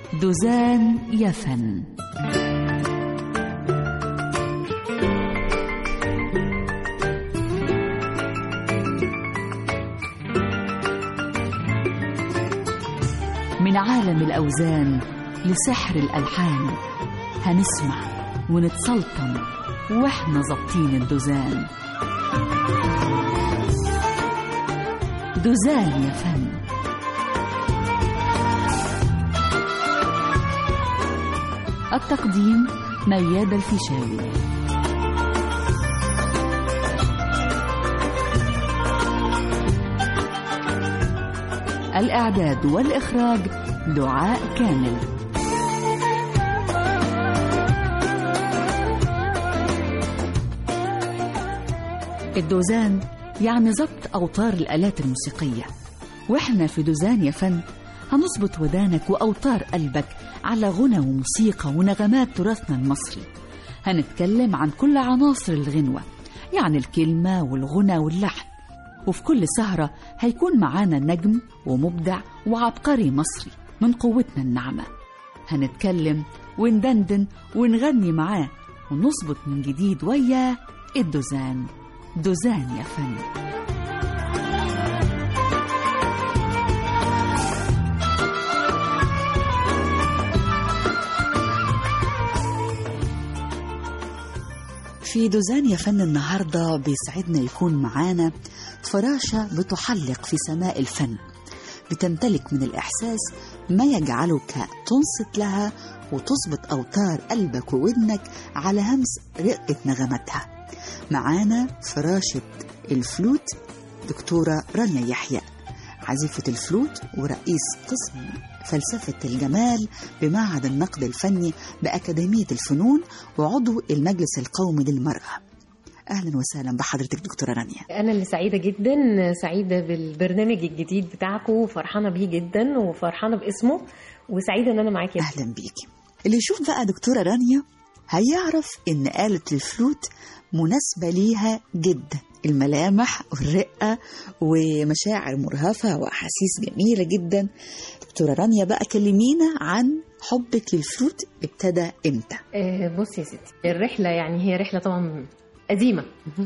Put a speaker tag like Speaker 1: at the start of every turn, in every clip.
Speaker 1: دوزان يفن من عالم الأوزان لسحر الألحان هنسمع ونتسلطن واحنا ظابطين الدوزان دوزان يا فن التقديم ميادة الفيشاوي الإعداد والإخراج دعاء كامل الدوزان يعني ضبط أوتار الآلات الموسيقية وإحنا في دوزان يا فن هنظبط ودانك وأوتار قلبك على غنى وموسيقى ونغمات تراثنا المصري هنتكلم عن كل عناصر الغنوة يعني الكلمة والغنى واللحن وفي كل سهرة هيكون معانا نجم ومبدع وعبقري مصري من قوتنا الناعمة هنتكلم وندندن ونغني معاه ونظبط من جديد وياه الدوزان دوزان يا فن في دوزان يا فن النهارده بيسعدنا يكون معانا فراشة بتحلق في سماء الفن بتمتلك من الإحساس ما يجعلك تنصت لها وتظبط أوتار قلبك وودنك على همس رقة نغمتها معانا فراشة الفلوت دكتورة رانيا يحيى عزيفة الفلوت ورئيس قسم فلسفة الجمال بمعهد النقد الفني بأكاديمية الفنون وعضو المجلس القومي للمرأة أهلا وسهلا بحضرتك دكتورة رانيا
Speaker 2: أنا اللي سعيدة جدا سعيدة بالبرنامج الجديد بتاعكم وفرحانة بيه جدا وفرحانة باسمه وسعيدة إن أنا معاكي
Speaker 1: أهلا بيكي اللي يشوف بقى دكتورة رانيا هيعرف إن آلة الفلوت مناسبة ليها جدا الملامح والرقة ومشاعر مرهفة وأحاسيس جميلة جدا دكتورة رانيا بقى كلمينا عن حبك للفلوت ابتدى امتى
Speaker 2: آه بصي يا ستي الرحلة يعني هي رحلة طبعا قديمة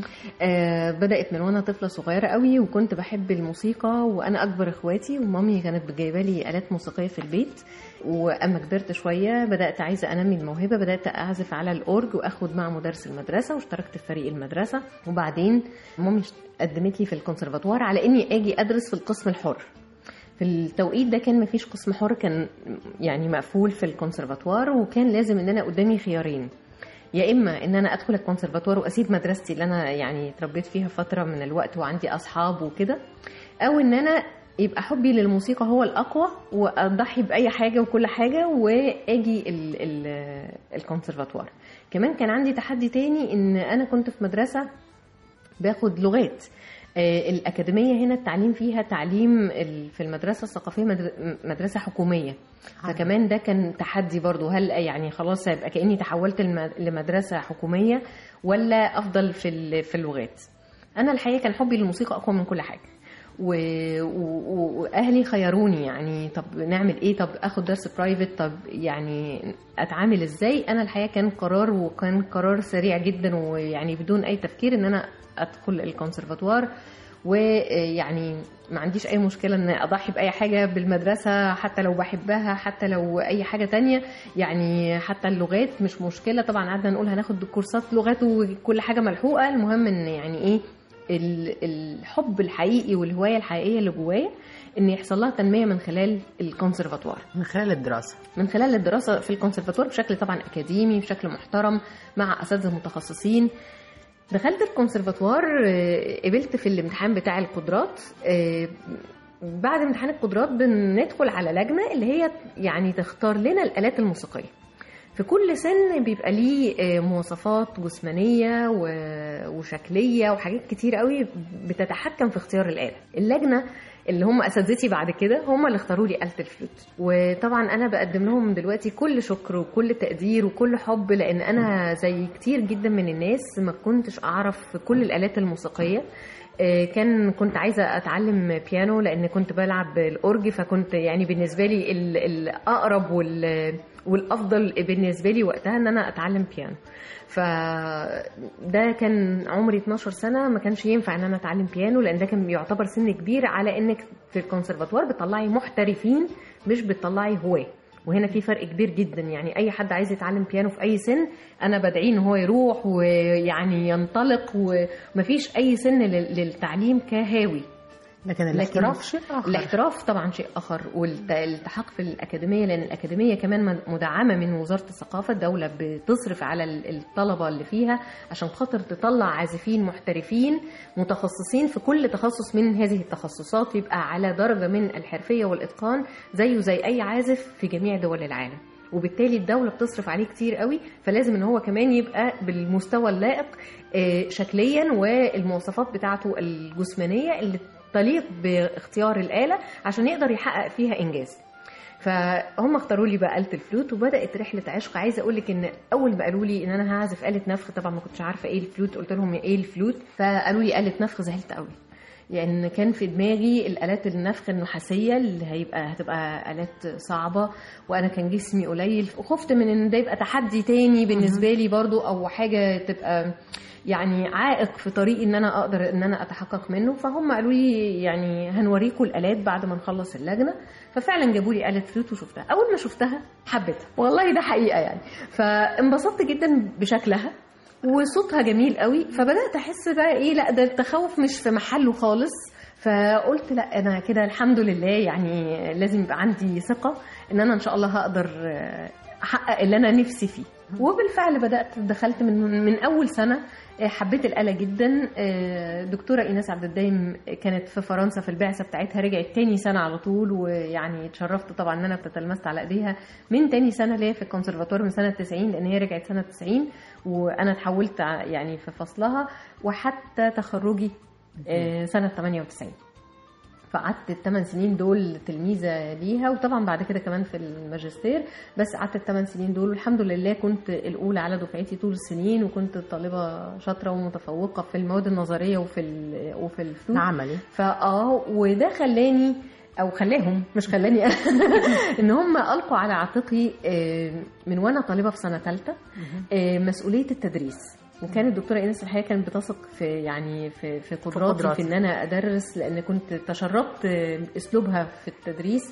Speaker 2: آه بدأت من وأنا طفلة صغيرة قوي وكنت بحب الموسيقى وأنا أكبر إخواتي ومامي كانت جايبة لي آلات موسيقية في البيت وأما كبرت شوية بدأت عايزة أنمي الموهبة بدأت أعزف على الأورج وأخد مع مدرس المدرسة واشتركت في فريق المدرسة وبعدين مامي قدمت لي في الكونسرفاتوار على إني أجي أدرس في القسم الحر في التوقيت ده كان مفيش قسم حر كان يعني مقفول في الكونسرفاتوار وكان لازم ان انا قدامي خيارين يا اما ان انا ادخل الكونسرفاتوار واسيب مدرستي اللي انا يعني اتربيت فيها فتره من الوقت وعندي اصحاب وكده او ان انا يبقى حبي للموسيقى هو الاقوى واضحي باي حاجه وكل حاجه واجي ال ال الكونسرفاتوار كمان كان عندي تحدي تاني ان انا كنت في مدرسه باخد لغات الأكاديمية هنا التعليم فيها تعليم في المدرسة الثقافية مدرسة حكومية فكمان ده كان تحدي برضو هل يعني خلاص هيبقى كأني تحولت لمدرسة حكومية ولا أفضل في في اللغات أنا الحقيقة كان حبي للموسيقى أقوى من كل حاجة و... و... واهلي خيروني يعني طب نعمل ايه طب اخد درس برايفت طب يعني اتعامل ازاي انا الحقيقه كان قرار وكان قرار سريع جدا ويعني بدون اي تفكير ان انا ادخل الكونسرفاتوار ويعني ما عنديش اي مشكله ان اضحي باي حاجه بالمدرسه حتى لو بحبها حتى لو اي حاجه تانية يعني حتى اللغات مش مشكله طبعا قعدنا نقول هناخد كورسات لغات وكل حاجه ملحوقه المهم ان يعني ايه الحب الحقيقي والهوايه الحقيقيه اللي جوايا ان يحصل لها تنميه من خلال الكونسرفاتوار
Speaker 3: من خلال الدراسه
Speaker 2: من خلال الدراسه في الكونسرفاتوار بشكل طبعا اكاديمي بشكل محترم مع اساتذه متخصصين دخلت الكونسرفاتوار قبلت في الامتحان بتاع القدرات بعد امتحان القدرات بندخل على لجنه اللي هي يعني تختار لنا الالات الموسيقيه في كل سن بيبقى ليه مواصفات جسمانيه وشكليه وحاجات كتير قوي بتتحكم في اختيار الاله اللجنه اللي هم اساتذتي بعد كده هم اللي اختاروا لي آلة الفلوت وطبعا انا بقدم لهم دلوقتي كل شكر وكل تقدير وكل حب لان انا زي كتير جدا من الناس ما كنتش اعرف كل الآلات الموسيقيه آه، كان كنت عايزه اتعلم بيانو لان كنت بلعب الاورج فكنت يعني بالنسبه لي ال- الاقرب وال والافضل بالنسبه لي وقتها ان انا اتعلم بيانو فده كان عمري 12 سنه ما كانش ينفع ان انا اتعلم بيانو لان ده كان يعتبر سن كبير على انك في الكونسرفاتوار بتطلعي محترفين مش بتطلعي هواه وهنا في فرق كبير جدا يعني اي حد عايز يتعلم بيانو في اي سن انا بدعيه ان هو يروح ويعني ينطلق ومفيش اي سن لل- للتعليم كهاوي
Speaker 1: لكن
Speaker 2: لكن
Speaker 1: الاحتراف شيء اخر
Speaker 2: الاحتراف طبعا شيء اخر والالتحاق في الاكاديميه لان الاكاديميه كمان من- مدعمه من وزاره الثقافه الدوله بتصرف على ال- الطلبه اللي فيها عشان خاطر تطلع عازفين محترفين متخصصين في كل تخصص من هذه التخصصات يبقى على درجه من الحرفيه والاتقان زيه زي اي عازف في جميع دول العالم وبالتالي الدولة بتصرف عليه كتير قوي فلازم ان هو كمان يبقى بالمستوى اللائق آه، شكليا والمواصفات بتاعته الجسمانية اللي تليق باختيار الآلة عشان يقدر يحقق فيها إنجاز فهم اختاروا لي بقى آلة الفلوت وبدأت رحلة عشق عايزة أقول لك إن أول ما قالوا لي إن أنا هعزف آلة نفخ طبعا ما كنتش عارفة إيه الفلوت قلت لهم إيه الفلوت فقالوا لي آلة نفخ زعلت قوي يعني كان في دماغي الآلات النفخ النحاسية اللي هيبقى هتبقى آلات صعبة وأنا كان جسمي قليل وخفت من إن ده يبقى تحدي تاني بالنسبة لي برضو أو حاجة تبقى يعني عائق في طريقي ان انا اقدر ان انا اتحقق منه فهم قالوا لي يعني هنوريكم الالات بعد ما نخلص اللجنه ففعلا جابوا لي اله فلوت وشفتها اول ما شفتها حبيتها والله ده حقيقه يعني فانبسطت جدا بشكلها وصوتها جميل قوي فبدات احس بقى ايه لا ده التخوف مش في محله خالص فقلت لا انا كده الحمد لله يعني لازم يبقى عندي ثقه ان انا ان شاء الله هقدر آه، احقق اللي انا نفسي فيه وبالفعل بدات دخلت من من اول سنه آه، حبيت الآلة جدا آه، دكتورة إيناس عبد الدايم كانت في فرنسا في البعثة بتاعتها رجعت تاني سنة على طول ويعني اتشرفت طبعا إن أنا تتلمست على إيديها من تاني سنة ليا في الكونسرفاتوار من سنة 90 لأن هي رجعت سنة 90 وأنا اتحولت ع- يعني في فصلها وحتى تخرجي آه، سنة 98 فقعدت الثمان سنين دول تلميذة ليها وطبعا بعد كده كمان في الماجستير بس قعدت الثمان سنين دول والحمد لله كنت الأولى على دفعتي طول السنين وكنت طالبة شاطرة ومتفوقة في المواد النظرية وفي ال- وفي الفلوس
Speaker 1: عملي
Speaker 2: فاه وده خلاني او خلاهم مش خلاني أنا ان هم القوا على عاتقي آه، من وانا طالبه في سنه ثالثه مسؤوليه التدريس وكانت الدكتوره ايناس الحقيقه كانت بتثق في يعني في في قدراتي في,
Speaker 1: قدراتك.
Speaker 2: ان انا ادرس لان كنت تشربت آه، اسلوبها في التدريس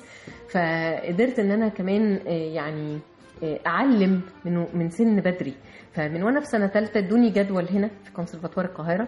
Speaker 2: فقدرت ان انا كمان آه، يعني آه، اعلم من من سن بدري فمن وانا في سنه ثالثه ادوني جدول هنا في كونسرفاتوار القاهره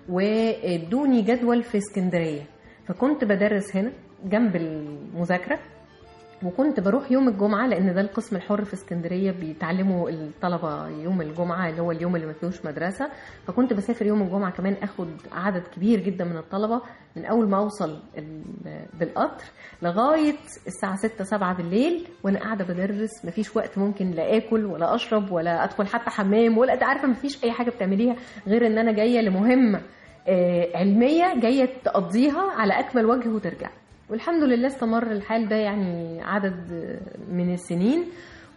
Speaker 2: وادوني جدول في اسكندريه فكنت بدرس هنا جنب المذاكره وكنت بروح يوم الجمعة لأن ده القسم الحر في اسكندرية بيتعلموا الطلبة يوم الجمعة اللي هو اليوم اللي ما فيهوش مدرسة فكنت بسافر يوم الجمعة كمان أخد عدد كبير جدا من الطلبة من أول ما أوصل ال- بالقطر لغاية الساعة 6 7 بالليل وأنا قاعدة بدرس مفيش وقت ممكن لا آكل ولا أشرب ولا أدخل حتى حمام ولا أنت عارفة مفيش أي حاجة بتعمليها غير إن أنا جاية لمهمة آه، علمية جاية تقضيها على أكمل وجه وترجعي والحمد لله استمر الحال ده يعني عدد من السنين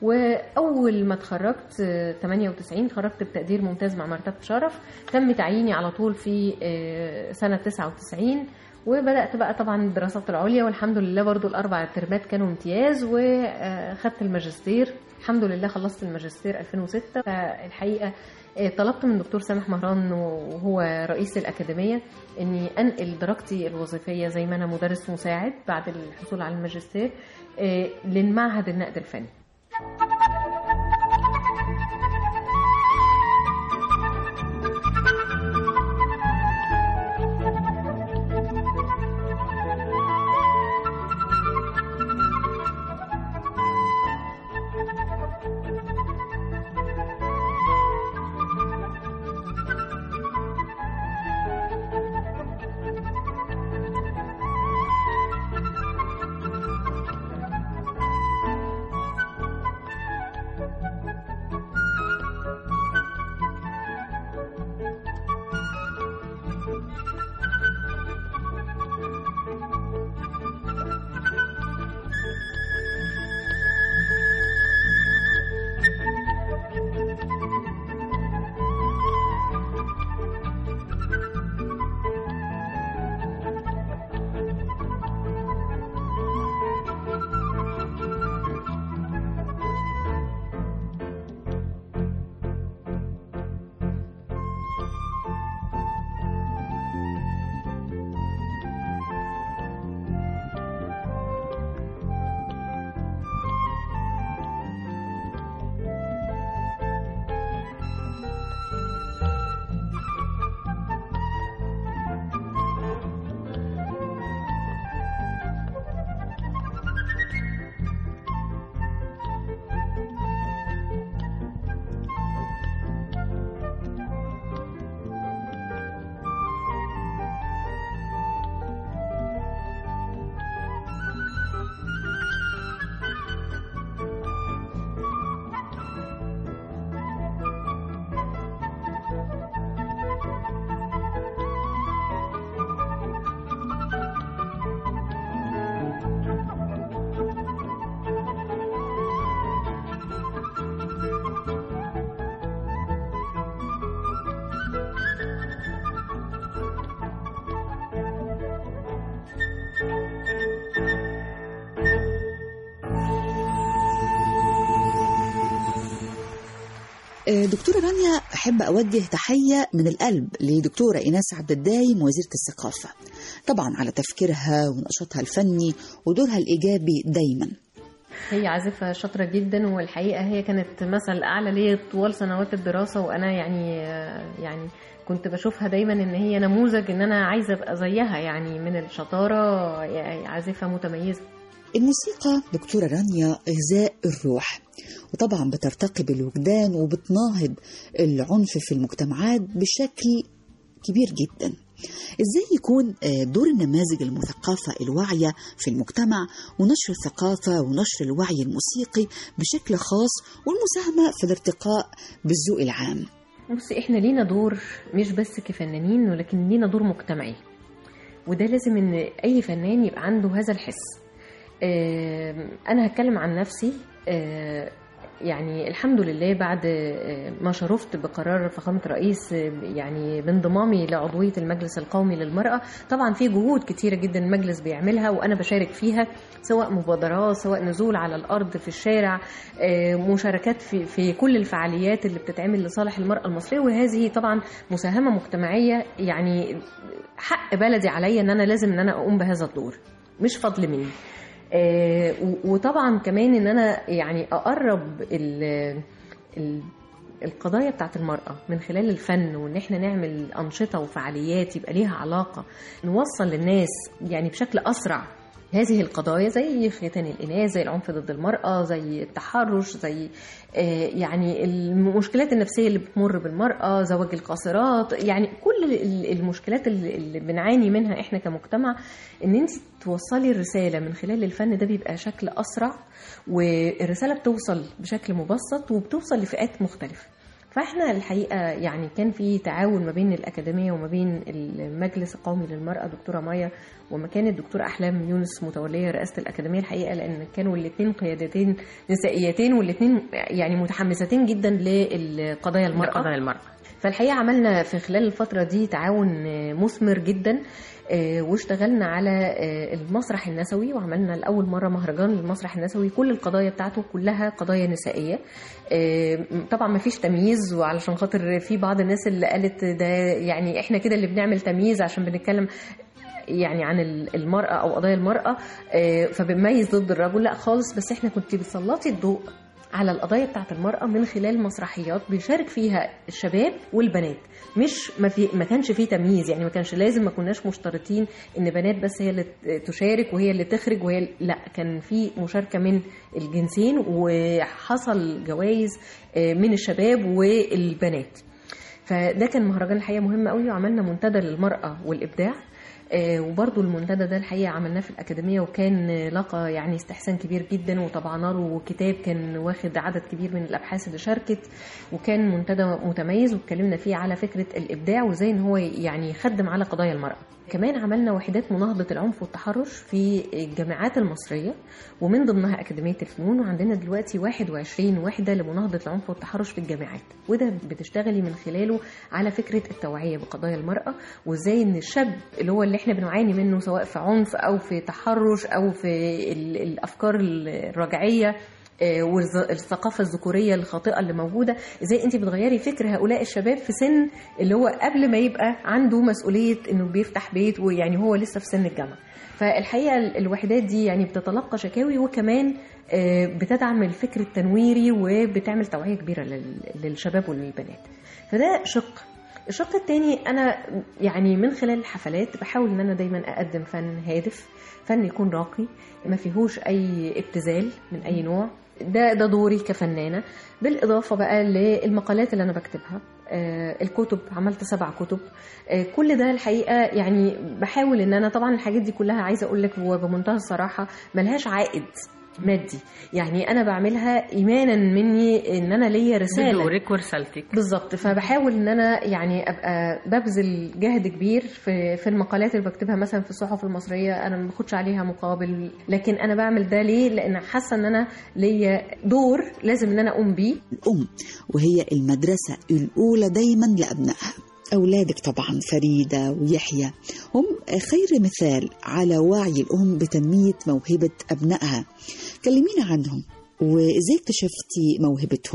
Speaker 2: واول ما اتخرجت آه، 98 خرجت بتقدير ممتاز مع مرتبه شرف تم تعييني على طول في آه، سنه 99 وبدات بقى طبعا الدراسات العليا والحمد لله برضو الاربع ترمات كانوا امتياز وخدت الماجستير الحمد لله خلصت الماجستير 2006 فالحقيقه آه، طلبت من الدكتور سامح مهران وهو رئيس الأكاديمية إني أنقل درجتي الوظيفية زي ما أنا مدرس مساعد بعد الحصول على الماجستير آه، للمعهد النقد الفني
Speaker 1: آه، دكتورة رانيا أحب أوجه تحية من القلب لدكتورة إيناس عبد الدايم وزيرة الثقافة طبعا على تفكيرها ونشاطها الفني ودورها الإيجابي دايما
Speaker 2: هي عازفة شاطرة جدا والحقيقة هي كانت مثل أعلى ليا طوال سنوات الدراسة وأنا يعني يعني كنت بشوفها دايما إن هي نموذج إن أنا عايزة أبقى زيها يعني من الشطارة يعني عازفة متميزة
Speaker 1: الموسيقى دكتورة رانيا غذاء الروح وطبعا بترتقي بالوجدان وبتناهض العنف في المجتمعات بشكل كبير جدا ازاي يكون آه، دور النماذج المثقفة الواعية في المجتمع ونشر الثقافة ونشر الوعي الموسيقي بشكل خاص والمساهمة في الارتقاء بالذوق العام
Speaker 2: بصي احنا لينا دور مش بس كفنانين ولكن لينا دور مجتمعي وده لازم ان اي فنان يبقى عنده هذا الحس آم، انا هتكلم عن نفسي آه، يعني الحمد لله بعد آه، ما شرفت بقرار فخامة الرئيس آه، يعني بانضمامي لعضوية المجلس القومي للمرأة طبعا في جهود كتيرة جدا المجلس بيعملها وأنا بشارك فيها سواء مبادرات سواء نزول على الأرض في الشارع آه، مشاركات في, في كل الفعاليات اللي بتتعمل لصالح المرأة المصرية وهذه طبعا مساهمة مجتمعية يعني حق بلدي عليا ان انا لازم ان انا اقوم بهذا الدور مش فضل مني آه، و- وطبعا كمان ان انا يعني اقرب ال ال القضايا بتاعت المرأة من خلال الفن وإن إحنا نعمل أنشطة وفعاليات يبقى ليها علاقة نوصل للناس يعني بشكل أسرع هذه القضايا زي ختان الإناث زي العنف ضد المرأة زي التحرش زي آه، يعني المشكلات النفسية اللي بتمر بالمرأة زواج القاصرات يعني كل ال- المشكلات اللي اللي بنعاني منها إحنا كمجتمع إن أنت توصلي الرسالة من خلال الفن ده بيبقى شكل أسرع والرسالة بتوصل بشكل مبسط وبتوصل لفئات مختلفة فاحنا الحقيقه يعني كان في تعاون ما بين الاكاديميه وما بين المجلس القومي للمراه دكتوره مايا وما كانت الدكتوره احلام يونس متوليه رئاسه الاكاديميه الحقيقه لان كانوا الاثنين قيادتين نسائيتين والاثنين يعني متحمستين جدا لقضايا المراه
Speaker 3: قضايا المرأة
Speaker 2: فالحقيقه عملنا في خلال الفتره دي تعاون آه، مثمر جدا آه، واشتغلنا على آه، المسرح النسوي وعملنا لاول مره مهرجان للمسرح النسوي كل القضايا بتاعته كلها قضايا نسائيه آه، طبعا ما فيش تمييز وعلشان خاطر في بعض الناس اللي قالت ده يعني احنا كده اللي بنعمل تمييز عشان بنتكلم يعني عن ال- المرأة أو قضايا المرأة آه، فبنميز ضد الرجل لا خالص بس احنا كنت بتسلطي الضوء على القضايا بتاعت المرأة من خلال مسرحيات بيشارك فيها الشباب والبنات مش ما في ما كانش فيه تمييز يعني ما كانش لازم ما كناش مشترطين ان بنات بس هي اللي تشارك وهي اللي تخرج وهي لا كان في مشاركة من الجنسين وحصل جوائز آه، من الشباب والبنات فده كان مهرجان الحقيقه مهم قوي وعملنا منتدى للمراه والابداع آه، وبرضو المنتدى ده الحقيقه عملناه في الاكاديميه وكان آه، لقى يعني استحسان كبير جدا وطبعنا له كتاب كان واخد عدد كبير من الابحاث اللي شاركت وكان منتدى متميز واتكلمنا فيه على فكره الابداع وازاي ان هو يعني يخدم على قضايا المراه كمان عملنا وحدات مناهضة العنف والتحرش في الجامعات المصرية ومن ضمنها أكاديمية الفنون وعندنا دلوقتي 21 وحدة لمناهضة العنف والتحرش في الجامعات وده بتشتغلي من خلاله على فكرة التوعية بقضايا المرأة وازاي ان الشاب اللي هو اللي احنا بنعاني منه سواء في عنف أو في تحرش أو في ال- الأفكار الرجعية آه، والثقافه الذكوريه الخاطئه اللي موجوده ازاي انت بتغيري فكر هؤلاء الشباب في سن اللي هو قبل ما يبقى عنده مسؤوليه انه بيفتح بيت ويعني هو لسه في سن الجامعه فالحقيقه ال- الوحدات دي يعني بتتلقى شكاوي وكمان آه، بتدعم الفكر التنويري وبتعمل توعيه كبيره لل- للشباب وللبنات فده شق الشق الثاني انا يعني من خلال الحفلات بحاول ان انا دايما اقدم فن هادف فن يكون راقي ما فيهوش اي ابتذال من اي نوع ده ده دوري كفنانه بالاضافه بقى للمقالات اللي انا بكتبها آه، الكتب عملت سبع كتب آه، كل ده الحقيقه يعني بحاول ان انا طبعا الحاجات دي كلها عايزه اقول لك وبمنتهى الصراحه ملهاش عائد مادي يعني انا بعملها ايمانا مني ان انا ليا رساله
Speaker 3: بدورك ورسالتك
Speaker 2: بالظبط فبحاول ان انا يعني ابقى ببذل جهد كبير في في المقالات اللي بكتبها مثلا في الصحف المصريه انا ما باخدش عليها مقابل لكن انا بعمل ده ليه لان حاسه ان انا ليا دور لازم ان انا اقوم بيه
Speaker 1: الأم وهي المدرسة الأولى دايما لأبنائها أولادك طبعا فريدة ويحيى هم خير مثال على وعي الأم بتنمية موهبة أبنائها كلمينا عنهم وإزاي اكتشفتي موهبتهم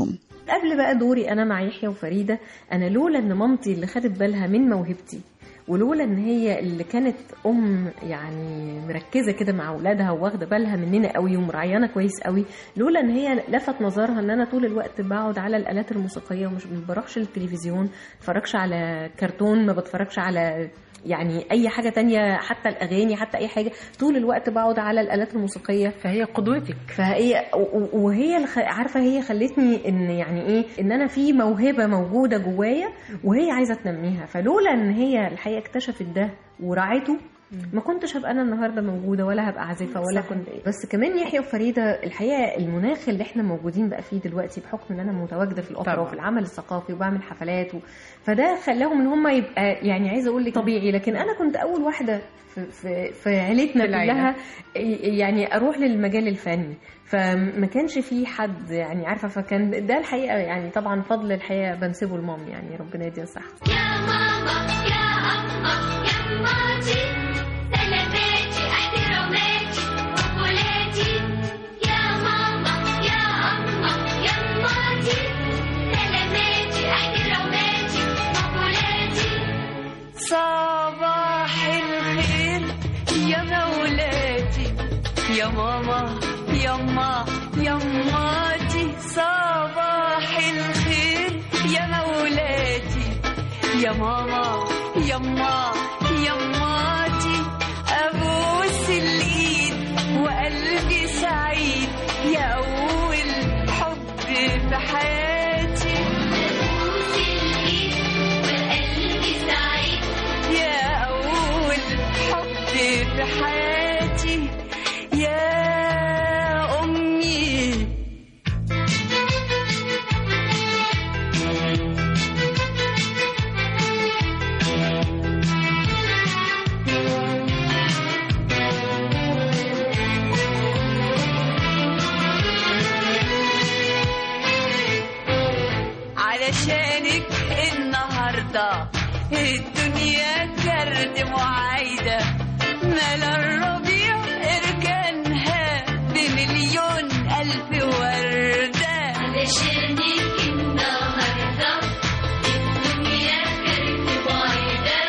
Speaker 2: قبل بقى دوري انا مع يحيى وفريده انا لولا ان مامتي اللي خدت بالها من موهبتي ولولا ان هي اللي كانت ام يعني مركزه كده مع اولادها واخده بالها مننا قوي ومراعيانا كويس قوي لولا ان هي لفت نظرها ان انا طول الوقت بقعد على الالات الموسيقيه ومش ما بروحش للتلفزيون ما بتفرجش على كرتون ما بتفرجش على يعني اي حاجه تانية حتى الاغاني حتى اي حاجه طول الوقت بقعد على الالات الموسيقيه
Speaker 3: فهي قدوتك
Speaker 2: فهي و- وهي الخ... عارفه هي خلتني ان يعني ايه ان انا في موهبه موجوده جوايا وهي عايزه تنميها فلولا ان هي الحقيقه اكتشفت ده وراعته ما كنتش هبقى انا النهارده موجوده ولا هبقى عازفه ولا
Speaker 3: صح.
Speaker 2: كنت بس كمان يحيى وفريده الحقيقه المناخ اللي احنا موجودين بقى فيه دلوقتي بحكم ان انا متواجده في الاوبرا
Speaker 3: طبعا.
Speaker 2: وفي العمل الثقافي وبعمل حفلات و... فده خلاهم ان هم يبقى يعني عايزه اقول لك طبيعي لكن انا كنت اول واحده في في, في عيلتنا
Speaker 3: في العيلة.
Speaker 2: كلها يعني اروح للمجال الفني فما كانش في حد يعني عارفه فكان ده الحقيقه يعني طبعا فضل الحقيقه بنسبه لمامي يعني ربنا يديها الصحه
Speaker 4: يا ماما يا أما يا ماتي سلاماتي احتراماتي وقولاتي يا ماما يا أما يا ماتي سلاماتي احتراماتي وقولاتي
Speaker 5: صباح الخير يا مولاتي يا ماما يما يماتي صباح الخير يا مولاتي يا ماما يما يماتي ابوس الايد وقلبي سعيد يا اول حب في حياتي
Speaker 4: بوسي الإيد وقلبي سعيد
Speaker 5: يا أول حب في حياتي يا أمي علشانك النهارده الدنيا كرد معايدة مال الربيع اركانها بمليون ألف وردة
Speaker 4: علشانك النهاردة الدنيا كانت بعيدة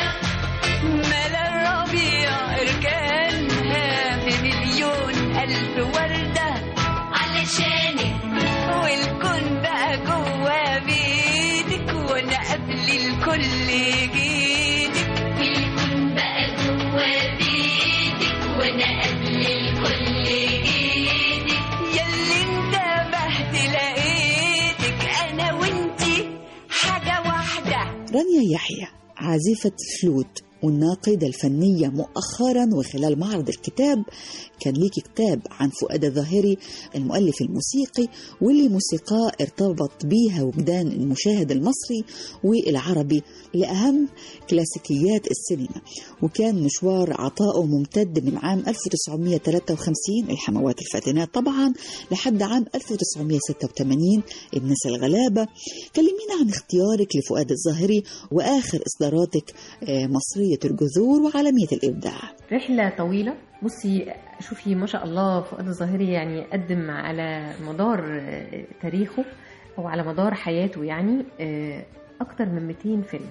Speaker 5: مال الربيع اركانها بمليون ألف وردة
Speaker 4: علشانك
Speaker 5: والكون بقى جوا بيتك وانا قبل الكل جيتك
Speaker 4: الكون بقى جوا بيتك وانا قبل الكل جيتك
Speaker 5: ياللي انتبهت لقيتك انا وانتي حاجة واحدة
Speaker 1: رانيا يحيى عازفة الفلوت والناقدة الفنية مؤخرا وخلال معرض الكتاب كان ليكي كتاب عن فؤاد الظاهري المؤلف الموسيقي واللي موسيقاه ارتبط بيها وجدان المشاهد المصري والعربي لأهم كلاسيكيات السينما وكان مشوار عطائه ممتد من عام 1953 الحموات الفاتنات طبعا لحد عام 1986 الناس الغلابة كلمينا عن اختيارك لفؤاد الظاهري وآخر إصداراتك آه، مصرية الجذور وعالمية الإبداع
Speaker 2: رحلة طويلة بصي شوفي ما شاء الله فؤاد الظاهري يعني قدم على مدار آه، تاريخه أو على مدار حياته يعني آه، أكتر من 200 فيلم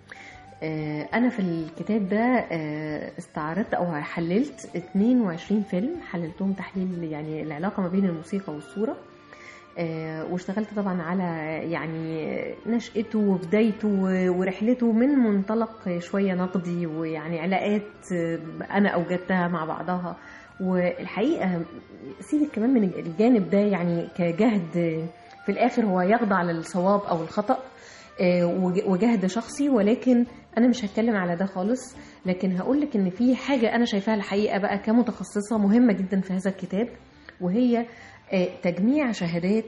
Speaker 2: آه، أنا في الكتاب ده آه، استعرضت أو حللت 22 فيلم حللتهم تحليل يعني العلاقة ما بين الموسيقى والصورة آه، واشتغلت طبعا على يعني نشأته وبدايته ورحلته من منطلق شوية نقدي ويعني علاقات آه، أنا أوجدتها مع بعضها والحقيقة سيبك كمان من الجانب ده يعني كجهد في الآخر هو يخضع للصواب أو الخطأ آه، وج- وجهد شخصي ولكن انا مش هتكلم على ده خالص لكن هقول لك ان في حاجه انا شايفاها الحقيقه بقى كمتخصصه مهمه جدا في هذا الكتاب وهي آه، تجميع شهادات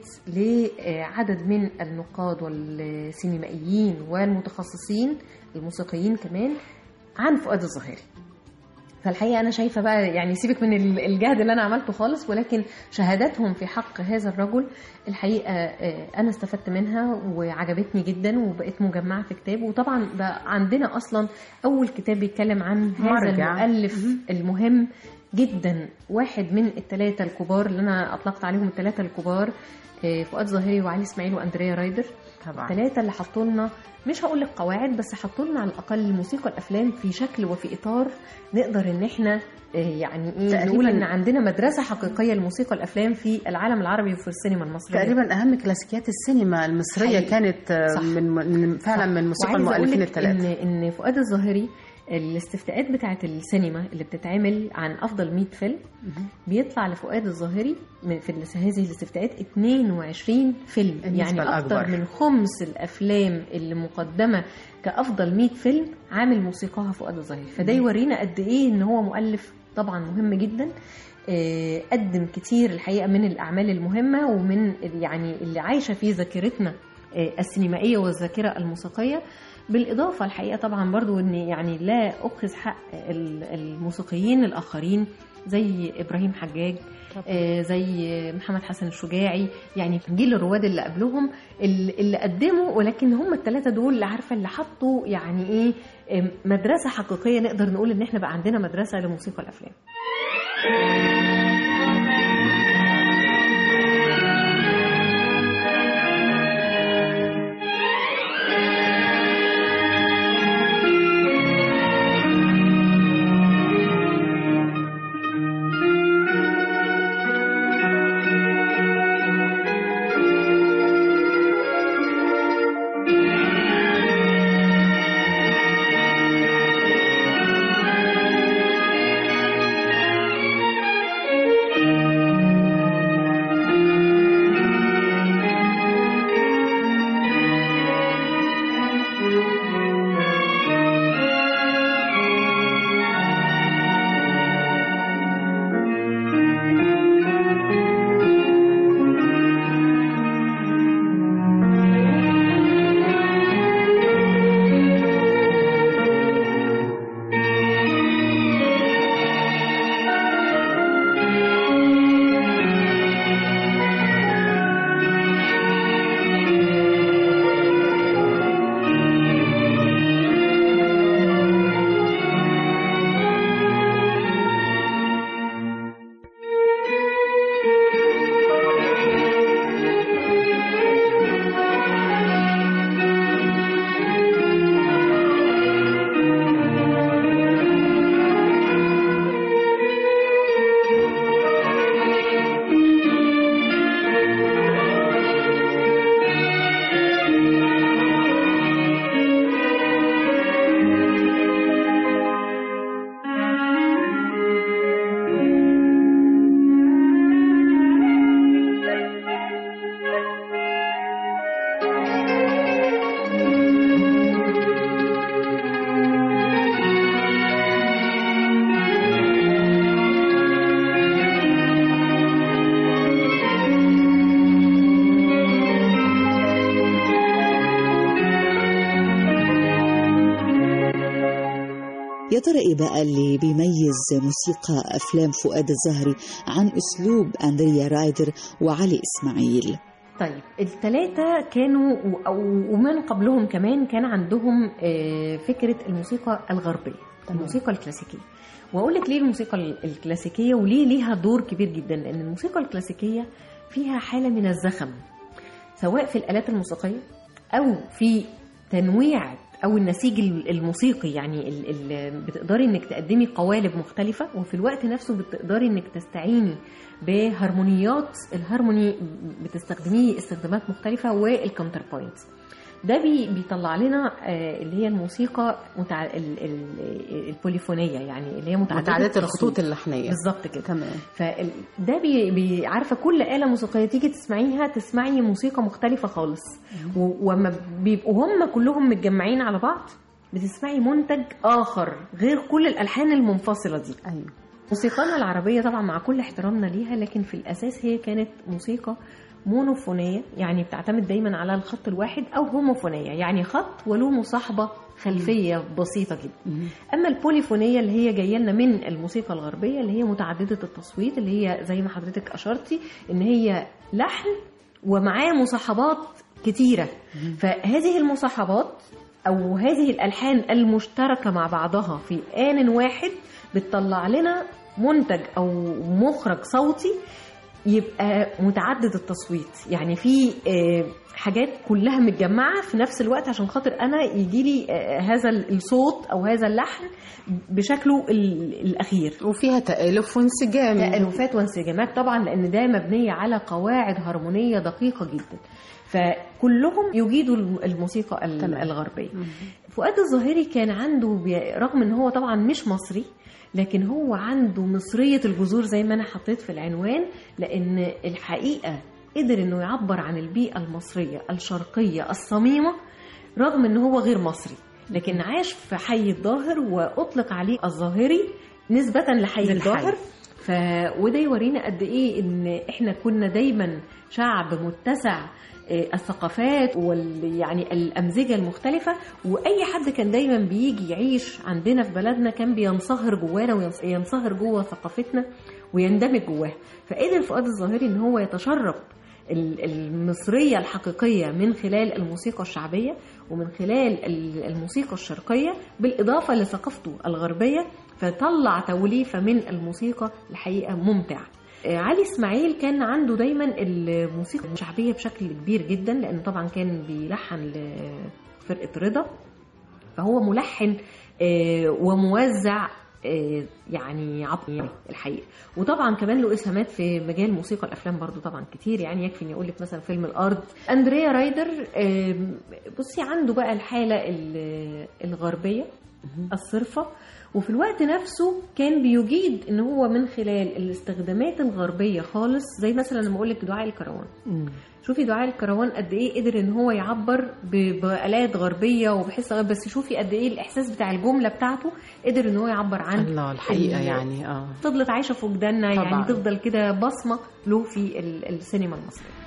Speaker 2: لعدد من النقاد والسينمائيين والمتخصصين الموسيقيين كمان عن فؤاد الظاهري فالحقيقه انا شايفه بقى يعني سيبك من ال- الجهد اللي انا عملته خالص ولكن شهاداتهم في حق هذا الرجل الحقيقه آه، انا استفدت منها وعجبتني جدا وبقيت مجمعه في كتاب وطبعا ده عندنا اصلا اول كتاب بيتكلم عن هذا
Speaker 3: مرجع.
Speaker 2: المؤلف المهم جدا واحد من الثلاثه الكبار اللي انا اطلقت عليهم الثلاثه الكبار آه، فؤاد ظاهري وعلي اسماعيل واندريا رايدر
Speaker 3: طبعا
Speaker 2: الثلاثه اللي حطوا لنا مش هقول لك قواعد بس حطوا لنا على الاقل موسيقى الافلام في شكل وفي اطار نقدر ان احنا آه، يعني ايه
Speaker 3: تقريباً-
Speaker 2: نقول ان عندنا مدرسه حقيقيه لموسيقى الافلام في العالم العربي وفي السينما المصريه
Speaker 3: تقريبا اهم كلاسيكيات السينما المصريه
Speaker 2: حقيقي.
Speaker 3: كانت آه،
Speaker 2: صح.
Speaker 3: من, من فعلا
Speaker 2: صح.
Speaker 3: من موسيقى
Speaker 2: وعايزة
Speaker 3: المؤلفين
Speaker 2: أقولك
Speaker 3: الثلاثه
Speaker 2: ان ان فؤاد الظاهري الاستفتاءات بتاعت السينما اللي بتتعمل عن افضل 100 فيلم بيطلع لفؤاد الظاهري من- في الاس- هذه الاستفتاءات 22 فيلم
Speaker 3: النسبة
Speaker 2: يعني اكتر
Speaker 3: الأكبر.
Speaker 2: من خمس الافلام اللي مقدمه كافضل 100 فيلم عامل موسيقاها فؤاد الظاهري فده يورينا قد ايه ان هو مؤلف طبعا مهم جدا آه، قدم كتير الحقيقه من الاعمال المهمه ومن ال- يعني اللي عايشه في ذاكرتنا آه، السينمائيه والذاكره الموسيقيه بالاضافه الحقيقه طبعا برضو ان يعني لا اخذ حق ال- الموسيقيين الاخرين زي ابراهيم حجاج آه، زي محمد حسن الشجاعي يعني جيل الرواد اللي قبلهم اللي اللي قدموا ولكن هم الثلاثه دول اللي عارفه اللي حطوا يعني ايه آه، مدرسه حقيقيه نقدر نقول ان احنا بقى عندنا مدرسه لموسيقى الافلام
Speaker 1: يا ترى ايه بقى اللي بيميز موسيقى افلام فؤاد الزهري عن اسلوب اندريا رايدر وعلي اسماعيل
Speaker 2: طيب الثلاثة كانوا و- أو- ومن قبلهم كمان كان عندهم آه، فكرة الموسيقى الغربية الموسيقى الكلاسيكية وأقول لك ليه الموسيقى ال- الكلاسيكية وليه ليها دور كبير جدا لأن الموسيقى الكلاسيكية فيها حالة من الزخم سواء في الآلات الموسيقية أو في تنويع أو النسيج ال- الموسيقي يعني ال ال بتقدري إنك تقدمي قوالب مختلفة وفي الوقت نفسه بتقدري إنك تستعيني بهارمونيات الهارموني بتستخدميه استخدامات مختلفة والكونتر بوينت ده بي بيطلع لنا آه، اللي هي الموسيقى متع... ال... ال... البوليفونية يعني اللي هي متعددة
Speaker 3: متعدده
Speaker 2: الصوت.
Speaker 3: الخطوط اللحنيه
Speaker 2: بالظبط كده
Speaker 3: تمام
Speaker 2: فده بي... بي عارفه كل آلة موسيقية تيجي تسمعيها تسمعي موسيقى مختلفة خالص و... وما بيبقوا هم كلهم متجمعين على بعض بتسمعي منتج آخر غير كل الألحان المنفصلة دي
Speaker 3: ايوه
Speaker 2: موسيقانا العربية طبعا مع كل احترامنا ليها لكن في الأساس هي كانت موسيقى مونوفونية يعني بتعتمد دايما على الخط الواحد أو هوموفونية يعني خط وله مصاحبة خلفية بسيطة جدا أما البوليفونية اللي هي جاية لنا من الموسيقى الغربية اللي هي متعددة التصويت اللي هي زي ما حضرتك أشرتي إن هي لحن ومعاه مصاحبات كتيرة فهذه المصاحبات او هذه الالحان المشتركه مع بعضها في ان واحد بتطلع لنا منتج او مخرج صوتي يبقى متعدد التصويت يعني في آه، حاجات كلها متجمعه في نفس الوقت عشان خاطر انا يجي لي هذا الصوت او هذا اللحن بشكله ال- الاخير
Speaker 3: وفيها تآلف وانسجام
Speaker 2: تألفات وانسجامات طبعا لان ده مبنيه على قواعد هرمونيه دقيقه جدا فكلهم يجيدوا الم- الموسيقى ال-
Speaker 3: تمام.
Speaker 2: الغربيه فؤاد الظاهري كان عنده بي- رغم ان هو طبعا مش مصري لكن هو عنده مصرية الجذور زي ما أنا حطيت في العنوان لأن الحقيقة قدر إنه يعبر عن البيئة المصرية الشرقية الصميمة رغم إن هو غير مصري لكن عاش في حي الظاهر وأطلق عليه الظاهري نسبة لحي
Speaker 3: للحي.
Speaker 2: الظاهر ف... وده يورينا قد ايه ان احنا كنا دايما شعب متسع آه، الثقافات وال يعني الامزجه المختلفه واي حد كان دايما بيجي يعيش عندنا في بلدنا كان بينصهر جوانا وينصهر جوه ثقافتنا ويندمج جواها فقدر فؤاد الظاهري ان هو يتشرب ال- المصرية الحقيقية من خلال الموسيقى الشعبية ومن خلال ال- الموسيقى الشرقية بالإضافة لثقافته الغربية فطلع توليفة من الموسيقى الحقيقة ممتعة آه، علي اسماعيل كان عنده دايما الموسيقى الشعبية بشكل كبير جدا لأنه طبعا كان بيلحن لفرقة رضا فهو ملحن آه، وموزع آه، يعني عبقري الحقيقه وطبعا كمان له اسهامات في مجال موسيقى الافلام برضو طبعا كتير يعني يكفي اني اقول لك مثلا فيلم الارض اندريا رايدر آه، بصي عنده بقى الحاله ال- الغربيه الصرفه وفي الوقت نفسه كان بيجيد ان هو من خلال الاستخدامات الغربيه خالص زي مثلا لما اقول لك دعاء الكروان شوفي دعاء الكروان قد ايه قدر ان هو يعبر ب- بآلات غربية وبحس بس شوفي قد ايه الاحساس بتاع الجملة بتاعته قدر ان هو يعبر عن
Speaker 3: الله الحقيقة
Speaker 2: ال-
Speaker 3: يعني اه
Speaker 2: فضلت عايشة في وجداننا يعني
Speaker 3: طبعاً.
Speaker 2: تفضل كده بصمة له في ال- السينما المصرية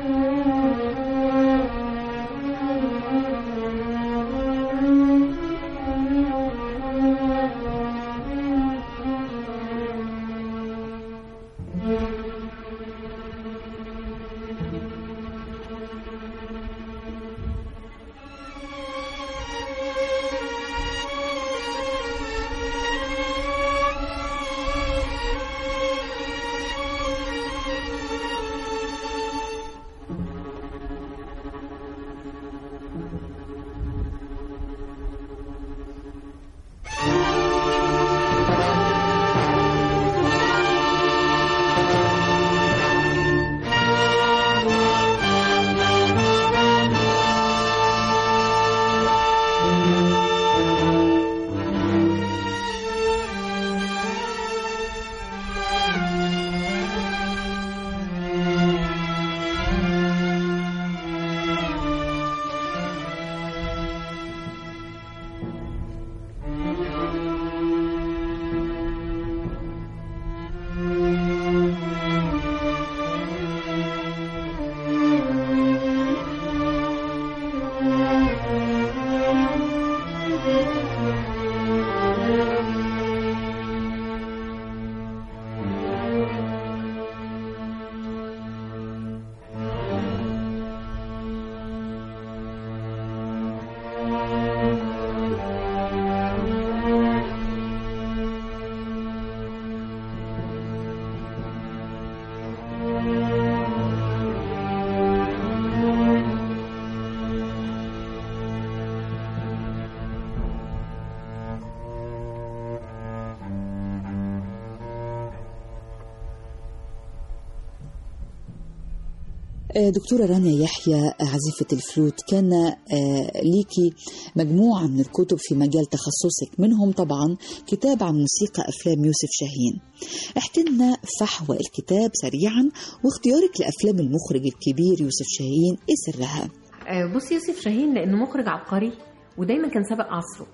Speaker 1: آه، دكتورة رانيا يحيى عازفة الفلوت كان آه، ليكي مجموعة من الكتب في مجال تخصصك منهم طبعا كتاب عن موسيقى أفلام يوسف شاهين احكي لنا فحوى الكتاب سريعا واختيارك لأفلام المخرج الكبير يوسف شاهين إيه سرها؟
Speaker 2: آه، بصي يوسف شاهين لانه مخرج عبقري ودايما كان سابق عصره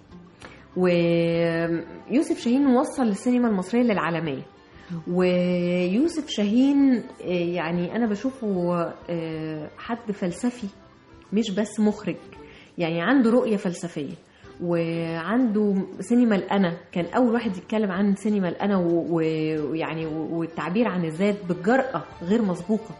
Speaker 2: ويوسف شاهين وصل السينما المصرية للعالمية ويوسف شاهين آه، يعني أنا بشوفه آه، حد فلسفي مش بس مخرج يعني عنده رؤية فلسفية وعنده سينما الأنا كان أول واحد يتكلم عن سينما الأنا و- و- ويعني والتعبير عن الذات بالجرأة غير مسبوقة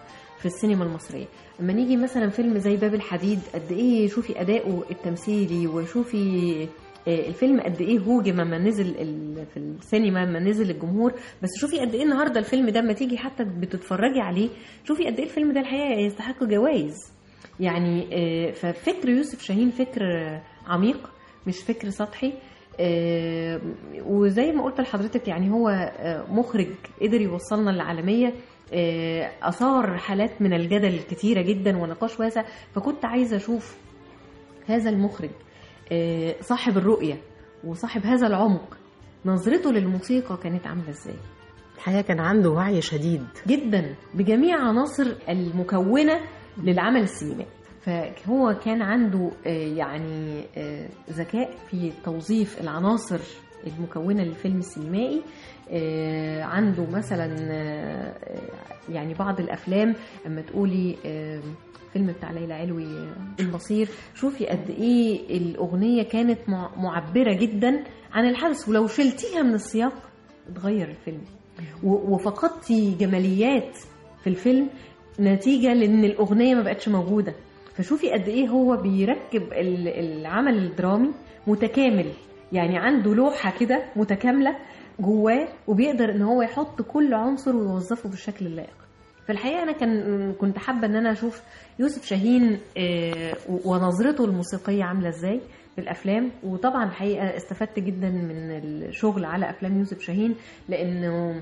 Speaker 2: في السينما المصريه اما نيجي مثلا فيلم زي باب الحديد قد ايه شوفي اداؤه التمثيلي وشوفي آه، الفيلم قد ايه هوجم لما نزل ال- في السينما لما نزل الجمهور بس شوفي قد ايه النهارده الفيلم ده لما تيجي حتى بتتفرجي عليه شوفي قد ايه الفيلم ده الحقيقه يستحق جوائز يعني آه، ففكر يوسف شاهين فكر آه، عميق مش فكر سطحي آه، وزي ما قلت لحضرتك يعني هو آه، مخرج قدر يوصلنا للعالمية آه، أثار حالات من الجدل كتيرة جدا ونقاش واسع فكنت عايزة أشوف هذا المخرج آه، صاحب الرؤية وصاحب هذا العمق نظرته للموسيقى كانت عاملة ازاي
Speaker 3: الحقيقة كان عنده وعي شديد
Speaker 2: جدا بجميع عناصر المكونة للعمل السينمائي فهو كان عنده آه، يعني آه، ذكاء في توظيف العناصر المكونة للفيلم السينمائي آه، عنده مثلا آه، يعني بعض الأفلام أما تقولي آه، فيلم بتاع ليلى علوي آه، البصير شوفي قد إيه الأغنية كانت مع- معبرة جدا عن الحدث ولو شلتيها من السياق اتغير الفيلم و- وفقدتي جماليات في الفيلم نتيجة لأن الأغنية ما بقتش موجودة فشوفي قد إيه هو بيركب ال- العمل الدرامي متكامل يعني عنده لوحة كده متكاملة جواه وبيقدر إن هو يحط كل عنصر ويوظفه بالشكل اللائق فالحقيقة أنا كان كنت حابة إن أنا أشوف يوسف شاهين آه، و- ونظرته الموسيقية عاملة إزاي في الأفلام وطبعا الحقيقة استفدت جدا من الشغل على أفلام يوسف شاهين لأنه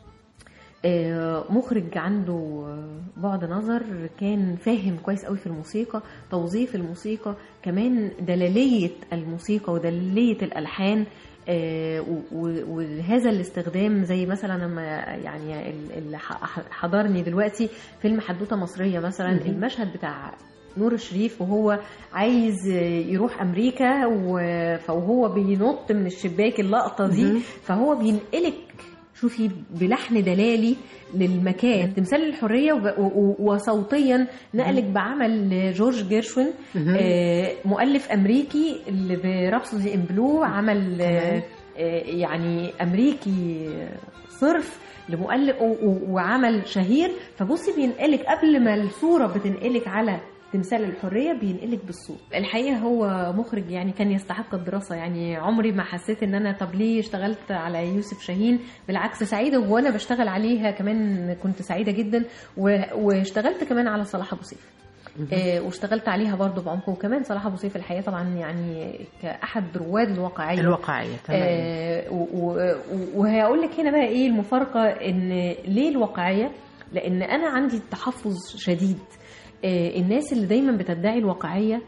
Speaker 2: آه، مخرج عنده آه، بعد نظر كان فاهم كويس قوي في الموسيقى توظيف الموسيقى كمان دلالية الموسيقى ودلالية الألحان آه، و- و- وهذا الاستخدام زي مثلا لما يعني ال- اللي ح- حضرني دلوقتي فيلم حدوته مصرية مثلا المشهد بتاع نور الشريف وهو عايز يروح امريكا و- فوهو بينط من الشباك اللقطه دي فهو بينقلك شوفي بلحن دلالي للمكان تمثال الحريه وب- و- و- وصوتيا نقلك بعمل جورج جيرشوين آه، مؤلف امريكي اللي برابسودي ان بلو عمل آه، آه، يعني امريكي صرف لمؤلف و- و- وعمل شهير فبصي بينقلك قبل ما الصوره بتنقلك على تمثال الحرية بينقلك بالصوت الحقيقة هو مخرج يعني كان يستحق الدراسة يعني عمري ما حسيت ان انا طب ليه اشتغلت على يوسف شاهين بالعكس سعيدة وانا بشتغل عليها كمان كنت سعيدة جدا و- واشتغلت كمان على صلاح ابو سيف آه، واشتغلت عليها برضو بعمق وكمان صلاح ابو سيف الحقيقه طبعا يعني كاحد رواد الواقعيه
Speaker 3: الواقعية تمام
Speaker 2: آه، و- و- و- وهقول لك هنا بقى ايه المفارقه ان ليه الواقعيه لان انا عندي تحفظ شديد آه، الناس اللي دايما بتدعي الواقعيه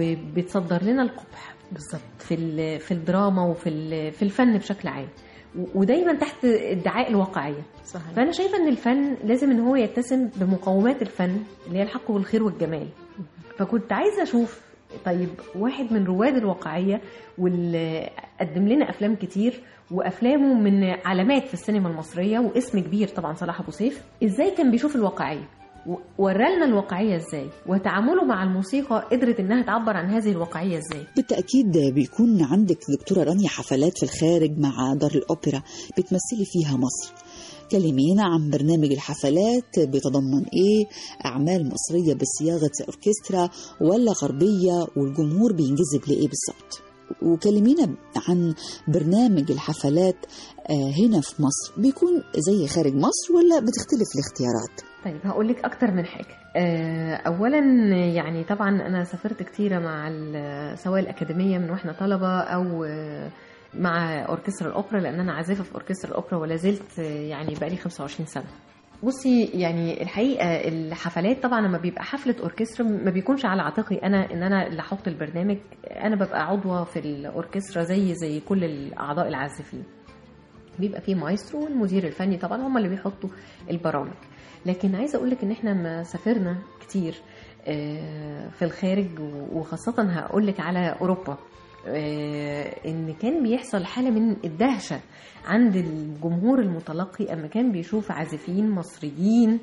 Speaker 2: وبتصدر لنا القبح
Speaker 3: بالظبط
Speaker 2: في ال- في الدراما وفي ال- في الفن بشكل عام و- ودايما تحت ادعاء الواقعيه
Speaker 3: صحيح
Speaker 2: فانا شايفه ان الفن لازم ان هو يتسم بمقومات الفن اللي هي الحق والخير والجمال فكنت عايزه اشوف طيب واحد من رواد الواقعيه واللي قدم لنا افلام كتير وافلامه من علامات في السينما المصريه واسم كبير طبعا صلاح ابو سيف ازاي كان بيشوف الواقعيه و- ورالنا الواقعيه ازاي وتعامله مع الموسيقى قدرت انها تعبر عن هذه الواقعيه ازاي
Speaker 1: بالتأكيد بيكون عندك دكتورة رانيا حفلات في الخارج مع دار الأوبرا بتمثلي فيها مصر كلمينا عن برنامج الحفلات بيتضمن ايه اعمال مصريه بصياغه اوركسترا ولا غربيه والجمهور بينجذب لايه بالظبط وكلمينا عن برنامج الحفلات آه، هنا في مصر بيكون زي خارج مصر ولا بتختلف الاختيارات
Speaker 2: طيب هقول لك اكتر من حاجه آه، اولا يعني طبعا انا سافرت كتيره مع ال- سواء الاكاديميه من واحنا طلبه او آه، مع اوركسترا الاوبرا لان انا عازفه في اوركسترا الاوبرا ولا زلت آه، يعني بقالي 25 سنه بصي يعني الحقيقه الحفلات طبعا لما بيبقى حفله اوركسترا ما بيكونش على عاتقي انا ان انا اللي احط البرنامج انا ببقى عضوه في الاوركسترا زي زي كل الاعضاء العازفين بيبقى فيه مايسترو والمدير الفني طبعا هم اللي بيحطوا البرامج لكن عايزه اقول لك ان احنا ما سافرنا كتير آه، في الخارج وخاصه هقول لك على اوروبا آه، ان كان بيحصل حاله من الدهشه عند الجمهور المتلقي اما كان بيشوف عازفين مصريين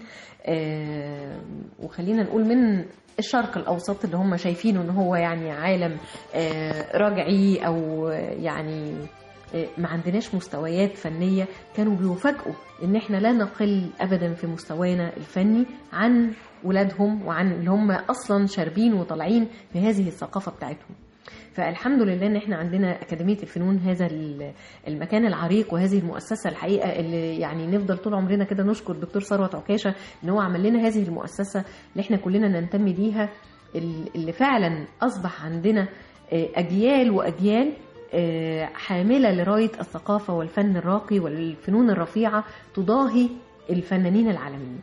Speaker 2: آه، وخلينا نقول من الشرق الاوسط اللي هم شايفينه ان هو يعني عالم آه، رجعي او يعني آه، ما عندناش مستويات فنيه كانوا بيفاجئوا ان احنا لا نقل ابدا في مستوانا الفني عن ولادهم وعن اللي هم اصلا شاربين وطالعين في هذه الثقافه بتاعتهم فالحمد لله ان احنا عندنا اكاديميه الفنون هذا ال- المكان العريق وهذه المؤسسه الحقيقه اللي يعني نفضل طول عمرنا كده نشكر الدكتور ثروت عكاشه ان هو عمل لنا هذه المؤسسه اللي احنا كلنا ننتمي ليها ال- اللي فعلا اصبح عندنا آه، اجيال واجيال آه، حامله لرايه الثقافه والفن الراقي والفنون الرفيعه تضاهي الفنانين العالميين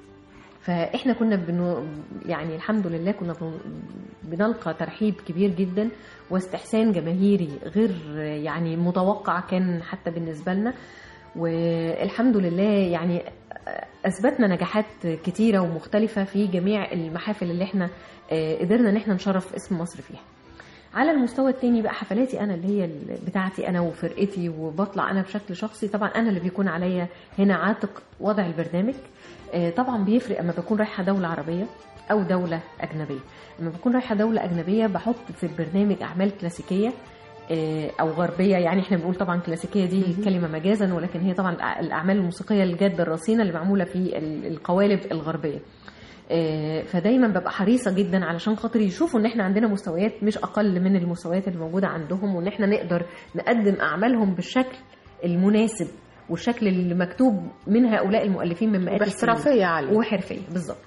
Speaker 2: فاحنا كنا بنو يعني الحمد لله كنا بن- بنلقى ترحيب كبير جدا واستحسان جماهيري غير يعني متوقع كان حتى بالنسبه لنا والحمد لله يعني اثبتنا نجاحات كتيره ومختلفه في جميع المحافل اللي احنا آه، قدرنا ان احنا نشرف اسم مصر فيها على المستوى التاني بقى حفلاتي انا اللي هي ال- بتاعتي انا وفرقتي وبطلع انا بشكل شخصي طبعا انا اللي بيكون عليا هنا عاتق وضع البرنامج آه، طبعا بيفرق اما بكون رايحه دوله عربيه او دوله اجنبيه لما بكون رايحه دوله اجنبيه بحط في البرنامج اعمال كلاسيكيه آه، او غربيه يعني احنا بنقول طبعا كلاسيكيه دي كلمه مجازا ولكن هي طبعا الأع- الاعمال الموسيقيه الجاده الرصينه اللي معموله في ال- القوالب الغربيه آه، فدايما ببقى حريصه جدا علشان خاطر يشوفوا ان احنا عندنا مستويات مش اقل من المستويات اللي موجوده عندهم وان احنا نقدر نقدم اعمالهم بالشكل المناسب والشكل اللي مكتوب من هؤلاء المؤلفين من مئات السنين.
Speaker 3: باحترافيه عاليه
Speaker 2: وحرفيه بالظبط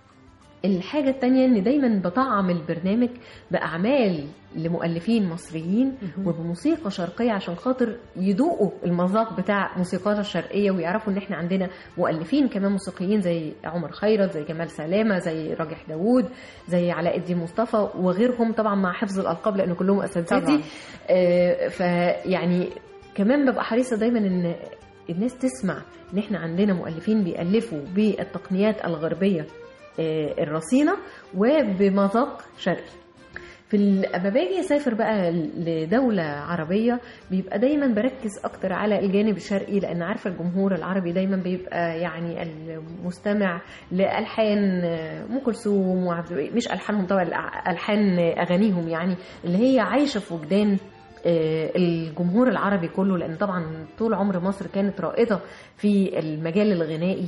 Speaker 2: الحاجة التانية ان دايما بطعم البرنامج بأعمال لمؤلفين مصريين وبموسيقى شرقية عشان خاطر يدوقوا المذاق بتاع موسيقانا الشرقية ويعرفوا ان احنا عندنا مؤلفين كمان موسيقيين زي عمر خيرت زي جمال سلامة زي راجح داوود زي علاء الدين مصطفى وغيرهم طبعا مع حفظ الألقاب لأن كلهم أساتذتي
Speaker 3: طبعاً.
Speaker 2: آه، فيعني كمان ببقى حريصة دايما ان الناس تسمع ان احنا عندنا مؤلفين بيألفوا بالتقنيات الغربية آه، الرصينة وبمذاق شرقي في ال- اما باجي اسافر بقى لدوله عربيه بيبقى دايما بركز اكتر على الجانب الشرقي لان عارفه الجمهور العربي دايما بيبقى يعني المستمع لالحان ام كلثوم وعبد الوهاب- مش الحانهم طبعا الأع- الحان اغانيهم يعني اللي هي عايشه في وجدان آه، الجمهور العربي كله لان طبعا طول عمر مصر كانت رائده في المجال الغنائي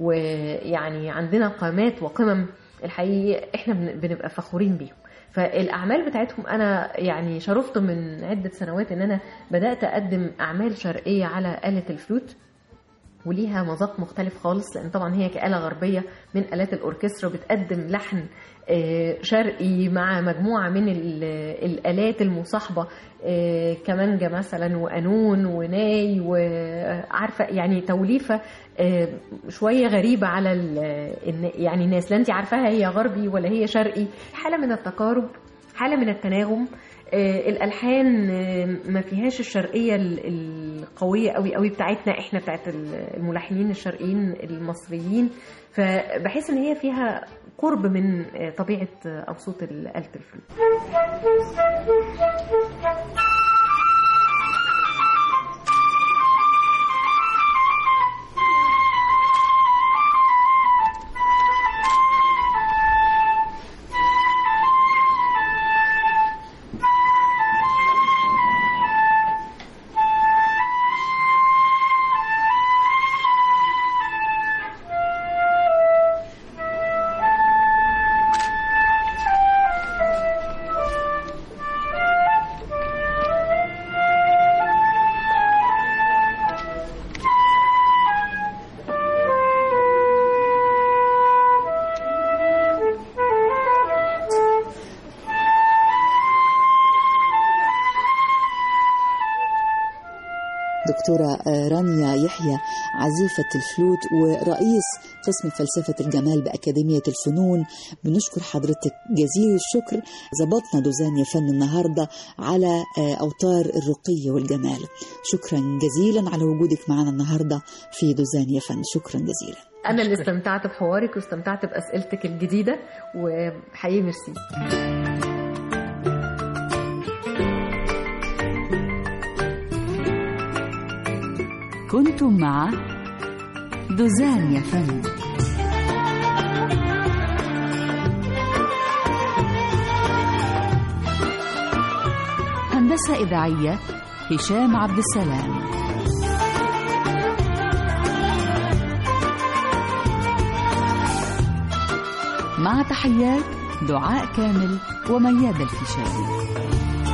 Speaker 2: ويعني عندنا قامات وقمم الحقيقي احنا بن- بنبقى فخورين بيهم فالاعمال بتاعتهم انا يعني شرفت من عده سنوات ان انا بدات اقدم اعمال شرقيه على اله الفلوت وليها مذاق مختلف خالص لان طبعا هي كآلة غربية من آلات الأوركسترا بتقدم لحن آه، شرقي مع مجموعة من ال- الآلات المصاحبة آه، كمانجا مثلا وقانون وناي وعارفة يعني توليفة آه، شوية غريبة على ال- الن- يعني الناس لا انت عارفاها هي غربي ولا هي شرقي حالة من التقارب حالة من التناغم آه، الالحان آه، ما فيهاش الشرقيه ال- القويه قوي قوي بتاعتنا احنا بتاعت ال- الملحنين الشرقيين المصريين فبحس ان هي فيها قرب من آه، طبيعه آه، او صوت ال- آلة الفلوت
Speaker 1: دكتورة آه، رانيا يحيى عزيفة الفلوت ورئيس قسم فلسفة الجمال بأكاديمية الفنون بنشكر حضرتك جزيل الشكر ظبطنا دوزانيا فن النهاردة على آه، أوتار الرقي والجمال شكرا جزيلا على وجودك معنا النهاردة في دوزانيا فن شكرا جزيلا
Speaker 2: انا اللي استمتعت بحوارك واستمتعت باسئلتك الجديده وحقيقي ميرسي
Speaker 1: كنتم مع دوزانيا فن هندسة إذاعية هشام عبد السلام مع تحيات دعاء كامل ومياد الفيشاوي